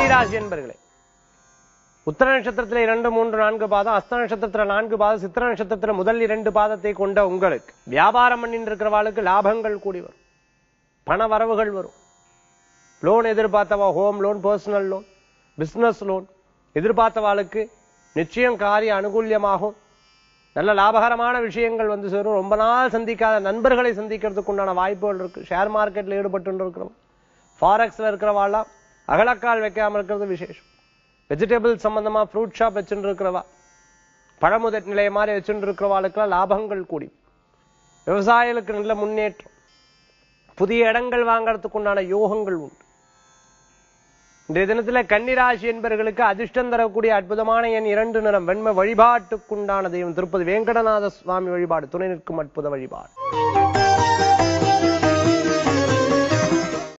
கன்னிராசி என்பர்களே உத்தர நட்சத்திரத்துல இரண்டு மூன்று நான்கு பாதம் அஸ்த நட்சத்திரத்துல நான்கு பாதம் சித்திர நட்சத்திரத்துல முதல் இரண்டு பாதத்தை கொண்ட உங்களுக்கு வியாபாரம் பண்ணிட்டு இருக்கிறவாளுக்கு லாபங்கள் கூடி வரும் பண வரவுகள் வரும் லோன் எதிர்பார்த்தவா home loan personal loan business loan எதிர்பார்த்தவாளுக்கு நிச்சயம் காரிய அனுகூல்யமாகும் நல்ல லாபகரமான விஷயங்கள் வந்து சேரும் ரொம்ப நாள் சந்திக்காத நண்பர்களை சந்திக்கிறதுக்கு உண்டான வாய்ப்புகள் இருக்கு ஷேர் மார்க்கெட்ல ஈடுபட்டு இருக்கிறவங்க ஃபாரெக்ஸ்ல இருக்கிறவாள்லாம் அகலக்கால் வைக்காம இருக்கிறது விசேஷம் வெஜிடபிள் சம்பந்தமா ஃப்ரூட் ஷாப் வச்சுட்டு இருக்கிறவா பழமுதற் நிலைய மாதிரி வச்சுட்டு இருக்கிறவாளுக்கெல்லாம் லாபங்கள் கூடி விவசாயிகளுக்கு நல்ல முன்னேற்றம் புதிய இடங்கள் வாங்கறதுக்கு உண்டான யோகங்கள் உண்டு இன்றைய தினத்துல கன்னிராசி என்பவர்களுக்கு அதிர்ஷ்டம் தரக்கூடிய அற்புதமான எண் இரண்டு நிறம் வெண்மை வழிபாட்டுக்குண்டான தெய்வம் திருப்பதி வேங்கடநாத சுவாமி வழிபாடு துணை நிற்கும் அற்புத வழிபாடு